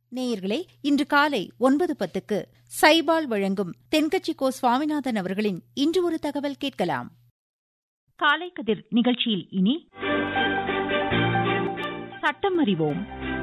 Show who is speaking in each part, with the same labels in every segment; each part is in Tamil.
Speaker 1: நேயர்களே இன்று காலை ஒன்பது பத்துக்கு சைபால் வழங்கும் தென்கட்சி கோ சுவாமிநாதன் அவர்களின் இன்று ஒரு தகவல் கேட்கலாம் காலை கதிர் நிகழ்ச்சியில் இனி சட்டம் அறிவோம்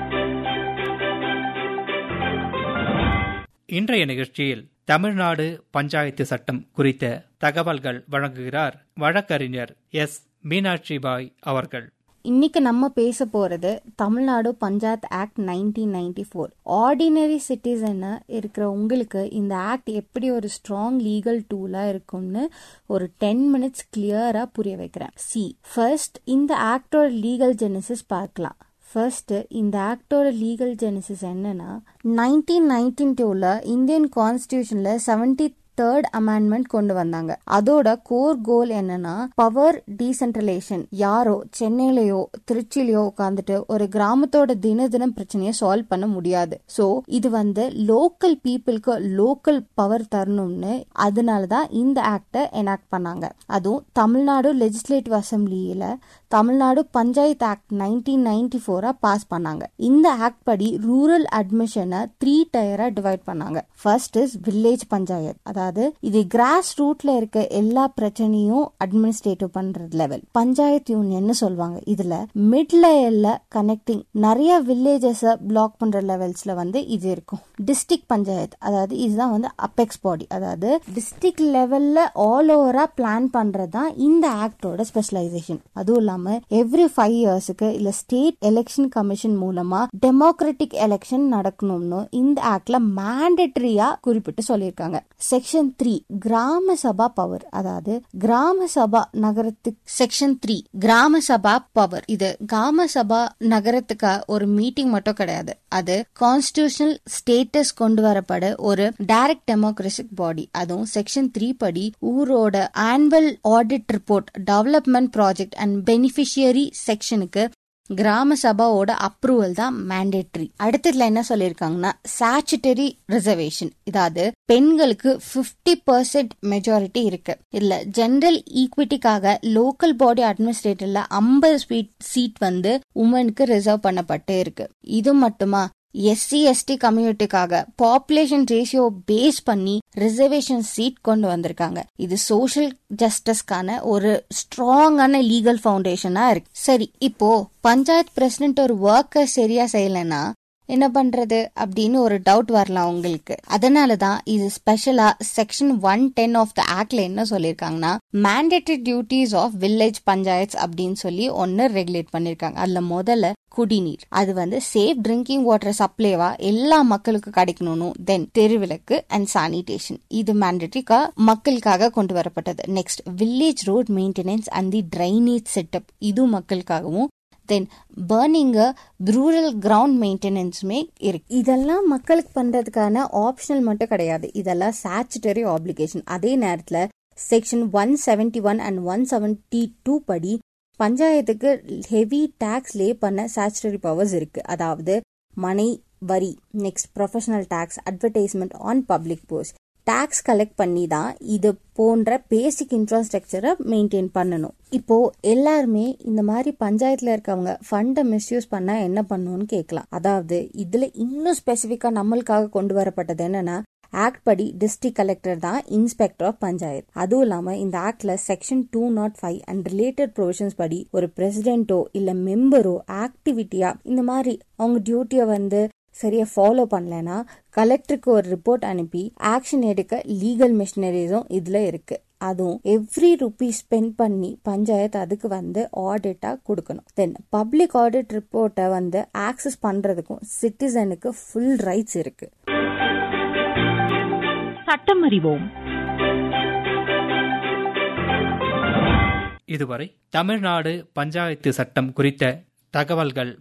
Speaker 2: இன்றைய நிகழ்ச்சியில் தமிழ்நாடு பஞ்சாயத்து சட்டம் குறித்த தகவல்கள் வழங்குகிறார் வழக்கறிஞர் எஸ் மீனாட்சி பாய் அவர்கள்
Speaker 3: இன்னைக்கு நம்ம பேச போறது Tamil Nadu panchayat act nineteen ninety four ordinary citizen இருக்கிற உங்களுக்கு இந்த ஆக்ட் எப்படி ஒரு ஸ்ட்ராங் லீகல் டூலா இருக்கும்னு ஒரு டென் மினிட்ஸ் கிளியரா புரிய வைக்கிறேன் சி ஃபர்ஸ்ட் இந்த ஆக்டோட லீகல் ஜெனசிஸ் பார்க்கலாம் ஃபர்ஸ்ட் இந்த ஆக்டோட லீகல் ஜெனசிஸ் என்னன்னா நைன்டீன் நைன்டீன் டூல இந்தியன் கான்ஸ்டியூஷன்ல செவன்டி தேர்ட் அமெண்ட்மெண்ட் கொண்டு வந்தாங்க அதோட கோர் கோல் என்னன்னா பவர் டீசென்ட்ரலேஷன் யாரோ சென்னையிலயோ திருச்சியிலயோ உட்காந்துட்டு ஒரு கிராமத்தோட தின தினம் பிரச்சனையை சால்வ் பண்ண முடியாது சோ இது வந்து லோக்கல் பீப்புளுக்கு லோக்கல் பவர் தரணும்னு அதனாலதான் இந்த ஆக்ட எனாக்ட் பண்ணாங்க அதுவும் தமிழ்நாடு லெஜிஸ்லேட்டிவ் அசம்பிளியில Tamil Nadu panchayat act nineteen ninety ஃபோரா பாஸ் பண்ணாங்க இந்த ஆக்ட் படி ரூரல் அட்மிஷனை த்ரீ டயரா டிவைட் பண்ணாங்க ஃபர்ஸ்ட் இஸ் வில்லேஜ் பஞ்சாயத் அதாவது இது கிராஸ் ரூட்ல இருக்க எல்லா பிரச்சனையும் அட்மினிஸ்ட்ரேட்டிவ் பண்ற லெவல் பஞ்சாயத்து யூனியன் சொல்லுவாங்க இதுல மிட் லேயர்ல கனெக்டிங் நிறைய வில்லேஜஸ் பிளாக் பண்ற லெவல்ஸ்ல வந்து இது இருக்கும் டிஸ்ட்ரிக்ட் பஞ்சாயத் அதாவது இதுதான் வந்து அப்பெக்ஸ் பாடி அதாவது டிஸ்ட்ரிக்ட் லெவல்ல ஆல் ஓவரா பிளான் பண்றதுதான் இந்த ஆக்டோட ஸ்பெஷலைசேஷன் அதுவும் இல்லாம எவ்ரி ஃபைவ் இயர்ஸுக்கு இல்ல ஸ்டேட் எலெக்ஷன் கமிஷன் மூலமா டெமோக்ராட்டிக் எலெக்ஷன் நடக்கணும்னு இந்த ஆக்ட்ல மேண்டட்டரியா குறிப்பிட்டு சொல்லியிருக்காங்க செக்ஷன் த்ரீ கிராம சபா பவர் அதாவது கிராம சபா நகரத்துக்கு செக்ஷன் த்ரீ கிராம சபா பவர் இது கிராம சபா நகரத்துக்கு ஒரு மீட்டிங் மட்டும் கிடையாது அது கான்ஸ்டியூஷனல் ஸ்டேட்டஸ் கொண்டு வரப்பட ஒரு டைரக்ட் டெமோக்ரஸிக் பாடி அதுவும் செக்ஷன் த்ரீ படி ஊரோட annual audit report development project and beneficiary செக்ஷனுக்கு கிராம சபாவோட அப்ரூவல் தான் மேண்டேட்ரி அடுத்ததுல என்ன சொல்லிருக்காங்கன்னா சாச்சுட்டரி ரிசர்வேஷன் இதாவது பெண்களுக்கு பிப்டி பர்சன்ட் மெஜாரிட்டி இருக்கு இல்ல ஜெனரல் ஈக்விட்டிக்காக லோக்கல் பாடி அட்மினிஸ்ட்ரேட்டர்ல ஐம்பது சீட் வந்து உமனுக்கு ரிசர்வ் பண்ணப்பட்டு இருக்கு இது மட்டுமா எஸ்சி எஸ்டி கம்யூனிட்டிக்காக பாப்புலேஷன் ரேஷியோ பேஸ் பண்ணி ரிசர்வேஷன் சீட் கொண்டு வந்திருக்காங்க இது சோஷியல் ஜஸ்டிஸ்க்கான ஒரு ஸ்ட்ராங்கான லீகல் ஃபவுண்டேஷனா இருக்கு சரி இப்போ பஞ்சாயத் பிரசிடென்ட் ஒரு ஒர்க்கை சரியா செய்யலைன்னா என்ன பண்றது அப்படின்னு ஒரு டவுட் வரலாம் உங்களுக்கு அதனாலதான் இது ஸ்பெஷலா section one ten of the ஆக்ட்ல என்ன சொல்லிருக்காங்கன்னா mandatory duties of village panchayats அப்படின்னு சொல்லி ஒன்னு ரெகுலேட் பண்ணிருக்காங்க அதுல முதல்ல குடிநீர் அது வந்து சேஃப் ட்ரிங்கிங் வாட்டர் சப்ளைவா எல்லா மக்களுக்கு கிடைக்கணும் தென் தெருவிளக்கு அண்ட் சானிடேஷன் இது மேண்டேட்டரிக்கா மக்களுக்காக கொண்டு வரப்பட்டது next village road maintenance and the drainage setup இது மக்களுக்காகவும் தென் பர்னிங் ரூரல் கிரவுண்ட் மெயின்டெனன்ஸுமே இருக்கு இதெல்லாம் மக்களுக்கு பண்றதுக்கான ஆப்ஷனல் மட்டும் கிடையாது இதெல்லாம் சாச்சுட்டரி ஆப்ளிகேஷன் அதே நேரத்துல section one seventy one and one seventy two படி பஞ்சாயத்துக்கு ஹெவி டாக்ஸ் லே பண்ண சாச்சுட்டரி பவர்ஸ் இருக்கு அதாவது மனை வரி next professional tax advertisement on public post tax collect பண்ணி தான் இது போன்ற பேசிக் இன்ஃப்ராஸ்ட்ரக்சரை மெயின்டைன் பண்ணணும் இப்போ எல்லாருமே இந்த மாதிரி பஞ்சாயத்துல இருக்கவங்க ஃபண்டை மிஸ்யூஸ் பண்ணா என்ன பண்ணணும்னு கேட்கலாம் அதாவது இதுல இன்னும் ஸ்பெசிஃபிக்கா நம்மளுக்காக கொண்டு வரப்பட்டது என்னன்னா ஆக்ட் படி டிஸ்ட்ரிக்ட் கலெக்டர் தான் இன்ஸ்பெக்டர் ஆஃப் பஞ்சாயத் அதுவும் இல்லாம இந்த ஆக்ட்ல section two naught five and related provisions படி ஒரு பிரசிடென்ட்டோ இல்ல மெம்பரோ ஆக்டிவிட்டியா இந்த மாதிரி அவங்க டியூட்டியை வந்து சரியா ஃபாலோ பண்ணலனா கலெக்டருக்கு ஒரு ரிப்போர்ட் அனுப்பி ஆக்ஷன் எடுக்க லீகல் மிஷினரிஸும் இதுல இருக்கு அதுவும் எவ்ரி ருபி ஸ்பெண்ட் பண்ணி பஞ்சாயத்து அதுக்கு வந்து ஆடிட்டா கொடுக்கணும் தென் பப்ளிக் ஆடிட் ரிப்போர்ட்டை வந்து ஆக்சஸ் பண்றதுக்கும் சிட்டிசனுக்கு ஃபுல் ரைட்ஸ் இருக்கு
Speaker 1: சட்டம் அறிவோம்
Speaker 2: இதுவரை தமிழ்நாடு பஞ்சாயத்து சட்டம் குறித்த தகவல்கள்